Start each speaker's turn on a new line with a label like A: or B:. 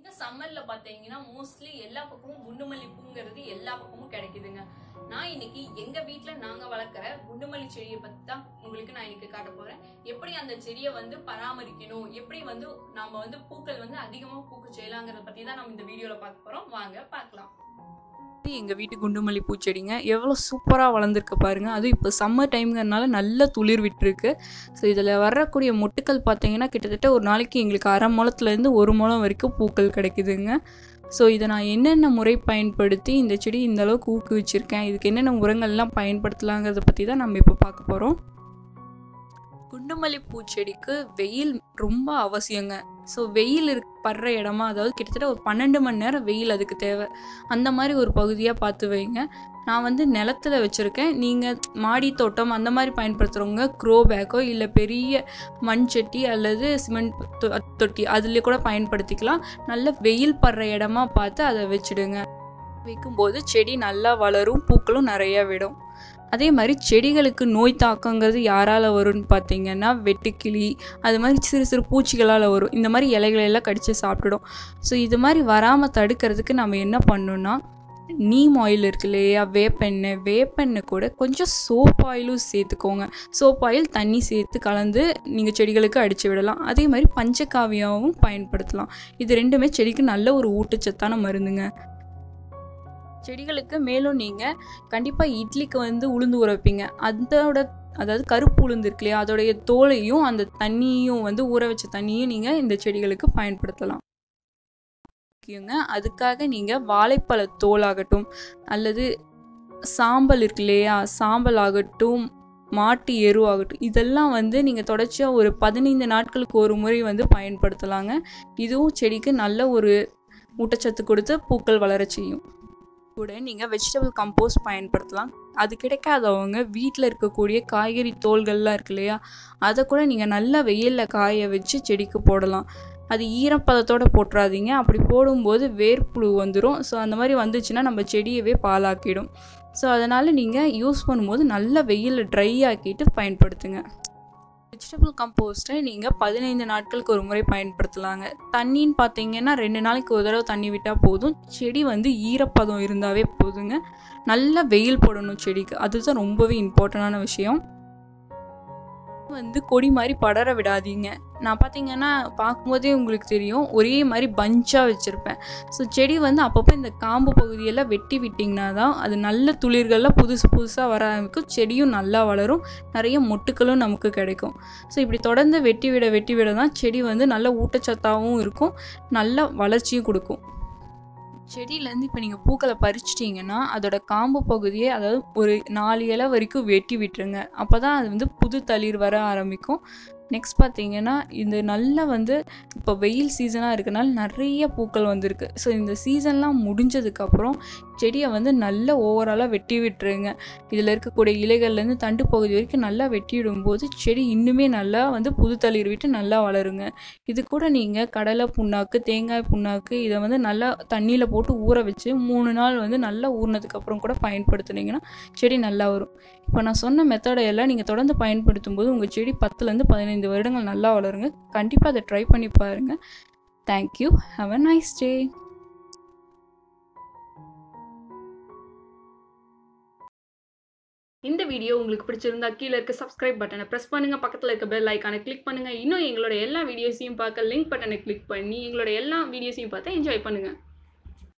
A: இந்த சம்மர்ல பாத்தீங்கன்னா மோஸ்ட்லி எல்லா பக்கமும் குண்டுமல்லி பூங்கிறது எல்லா பக்கமும் கிடைக்குதுங்க நான் இன்னைக்கு எங்க வீட்ல நாங்க வளர்க்குற குண்டுமல்லி செடியை பத்தி தான் உங்களுக்கு நான் இன்னைக்கு காட்ட போறேன் எப்படி அந்த செடியை வந்து பராமரிக்கணும் எப்படி வந்து நாம வந்து பூக்கள் வந்து அதிகமா பூக்க செய்யலாங்கிறத பத்தி தான் நம்ம இந்த வீடியோல பார்க்க போறோம் வாங்க பார்க்கலாம்
B: இது எங்கள் வீட்டு குண்டுமல்லி பூச்செடிங்க எவ்வளோ சூப்பராக வளர்ந்துருக்கு பாருங்க அதுவும் இப்போ சம்மர் டைம்ங்கிறனால நல்ல துளிர் விட்டுருக்கு ஸோ இதில் வரக்கூடிய மொட்டுக்கள் பார்த்தீங்கன்னா கிட்டத்தட்ட ஒரு நாளைக்கு எங்களுக்கு அரை முளத்துலேருந்து ஒரு முளம் வரைக்கும் பூக்கள் கிடைக்குதுங்க ஸோ இதை நான் என்னென்ன முறை பயன்படுத்தி இந்த செடி இந்த அளவுக்கு ஊக்குவிச்சிருக்கேன் இதுக்கு என்னென்ன உரங்கள்லாம் பயன்படுத்தலாங்கிறத பற்றி தான் நம்ம இப்போ பார்க்க போகிறோம் குண்டுமல்லி பூச்செடிக்கு வெயில் ரொம்ப அவசியங்க ஸோ வெயில் இருக் படுற இடமா அதாவது கிட்டத்தட்ட ஒரு பன்னெண்டு மணி நேரம் வெயில் அதுக்கு தேவை அந்த மாதிரி ஒரு பகுதியாக பார்த்து வைங்க நான் வந்து நிலத்துல வச்சுருக்கேன் நீங்கள் மாடி தோட்டம் அந்த மாதிரி பயன்படுத்துகிறவங்க க்ரோ பேக்கோ இல்லை பெரிய மண் சட்டி அல்லது சிமெண்ட் தொ- தொட்டி அதில் கூட பயன்படுத்திக்கலாம் நல்ல வெயில் படுற இடமா பார்த்து அதை வச்சுடுங்க வைக்கும்போது செடி நல்லா வளரும் பூக்களும் நிறைய விடும் அதே மாதிரி செடிகளுக்கு நோய் தாக்கங்கிறது யாரால் வரும்னு பார்த்தீங்கன்னா வெட்டுக்கிளி அது மாதிரி சிறு சிறு பூச்சிகளால் வரும் இந்த மாதிரி இலைகளை எல்லாம் கடித்து சாப்பிட்டுடும் ஸோ இது மாதிரி வராமல் தடுக்கிறதுக்கு நம்ம என்ன பண்ணணும்னா நீம் ஆயில் இருக்கு இல்லையா வேப்பெண்ணெய் வேப்பெண்ணெய் கூட கொஞ்சம் சோப் ஆயிலும் சேர்த்துக்கோங்க சோப் ஆயில் தண்ணி சேர்த்து கலந்து நீங்கள் செடிகளுக்கு அடித்து விடலாம் அதே மாதிரி பஞ்சகாவியாவும் பயன்படுத்தலாம் இது ரெண்டுமே செடிக்கு நல்ல ஒரு ஊட்டச்சத்தான மருந்துங்க செடிகளுக்கு மேலும் நீங்கள் கண்டிப்பாக இட்லிக்கு வந்து உளுந்து ஊற வைப்பீங்க அதோட அதாவது கருப்பு உளுந்து இருக்கு இல்லையா அதோடைய தோலையும் அந்த தண்ணியும் வந்து ஊற வச்ச தண்ணியும் நீங்கள் இந்த செடிகளுக்கு பயன்படுத்தலாம் முக்கியங்க அதுக்காக நீங்கள் வாழைப்பழ தோலாகட்டும் அல்லது சாம்பல் இருக்கு இல்லையா சாம்பல் ஆகட்டும் மாட்டு எரு ஆகட்டும் இதெல்லாம் வந்து நீங்கள் தொடர்ச்சியாக ஒரு பதினைந்து நாட்களுக்கு ஒரு முறை வந்து பயன்படுத்தலாங்க இதுவும் செடிக்கு நல்ல ஒரு ஊட்டச்சத்து கொடுத்து பூக்கள் வளரச் செய்யும் கூட நீங்கள் வெஜிடபிள் கம்போஸ்ட் பயன்படுத்தலாம் அது கிடைக்காதவங்க வீட்டில் இருக்கக்கூடிய காய்கறி தோல்கள்லாம் இருக்கு இல்லையா அதை கூட நீங்கள் நல்லா வெயிலில் காய வச்சு செடிக்கு போடலாம் அது ஈரப்பதத்தோடு போட்டுறாதீங்க அப்படி போடும்போது வேர்ப்புழு வந்துடும் ஸோ அந்த மாதிரி வந்துச்சுன்னா நம்ம செடியவே பாலாக்கிடும் ஸோ அதனால் நீங்கள் யூஸ் பண்ணும்போது நல்லா வெயிலில் ட்ரை ஆக்கிட்டு பயன்படுத்துங்க வெஜிடபிள் கம்போஸ்ட்டை நீங்கள் பதினைந்து நாட்களுக்கு ஒரு முறை பயன்படுத்தலாங்க தண்ணின்னு பார்த்தீங்கன்னா ரெண்டு நாளைக்கு ஒரு தடவை தண்ணி விட்டால் போதும் செடி வந்து ஈரப்பதம் இருந்தாவே போதுங்க நல்லா வெயில் போடணும் செடிக்கு அதுதான் ரொம்பவே இம்பார்ட்டண்டான விஷயம் வந்து கொடி மாதிரி படர விடாதீங்க நான் பார்த்தீங்கன்னா பார்க்கும்போதே உங்களுக்கு தெரியும் ஒரே மாதிரி பஞ்சாக வச்சுருப்பேன் ஸோ செடி வந்து அப்பப்போ இந்த காம்பு பகுதியெல்லாம் வெட்டி விட்டிங்கன்னா தான் அது நல்ல துளிர்கள்லாம் புதுசு புதுசாக வர ஆரம்பிக்கும் செடியும் நல்லா வளரும் நிறைய மொட்டுக்களும் நமக்கு கிடைக்கும் ஸோ இப்படி தொடர்ந்து வெட்டி விட வெட்டி விட தான் செடி வந்து நல்ல ஊட்டச்சத்தாகவும் இருக்கும் நல்ல வளர்ச்சியும் கொடுக்கும் செடியிலேருந்து இப்போ நீங்கள் பூக்களை பறிச்சிட்டிங்கன்னா அதோட காம்பு பகுதியை அதாவது ஒரு நாலு இலை வரைக்கும் வெட்டி விட்டுருங்க அப்போ தான் அது வந்து புது தளிர் வர ஆரம்பிக்கும் நெக்ஸ்ட் பார்த்தீங்கன்னா இந்த நல்லா வந்து இப்போ வெயில் சீசனாக இருக்கனால நிறைய பூக்கள் வந்திருக்கு ஸோ இந்த சீசன்லாம் முடிஞ்சதுக்கப்புறம் செடியை வந்து நல்லா ஓவராலாக வெட்டி விட்டுருங்க இதில் இருக்கக்கூடிய இலைகள்லேருந்து தண்டு பகுதி வரைக்கும் நல்லா வெட்டி விடும்போது செடி இன்னுமே நல்லா வந்து புது தளிர் விட்டு நல்லா வளருங்க இது கூட நீங்கள் கடலை புண்ணாக்கு தேங்காய் புண்ணாக்கு இதை வந்து நல்லா தண்ணியில் போட்டு ஊற வச்சு மூணு நாள் வந்து நல்லா ஊறினதுக்கப்புறம் கூட பயன்படுத்துனீங்கன்னா செடி நல்லா வரும் இப்போ நான் சொன்ன மெத்தடை எல்லாம் நீங்கள் தொடர்ந்து பயன்படுத்தும் போது உங்கள் செடி பத்துலேருந்து பதினைந்து வருடங்கள் நல்லா வளருங்க கண்டிப்பாக அதை ட்ரை பண்ணி பாருங்கள் thank you have a nice day
A: இந்த வீடியோ உங்களுக்கு பிடிச்சிருந்தா கீழே இருக்க சப்ஸ்கிரைப் பட்டனை ப்ரெஸ் பண்ணுங்க பக்கத்தில் இருக்க பெல் ஐக்கானை கிளிக் பண்ணுங்க இன்னும் எங்களோட எல்லா வீடியோஸையும் பார்க்க லிங்க் பட்டனை கிளிக் பண்ணி எங்களோட எல்லா வீடியோஸையும் பார்த்து என்ஜாய் பண்ணுங்க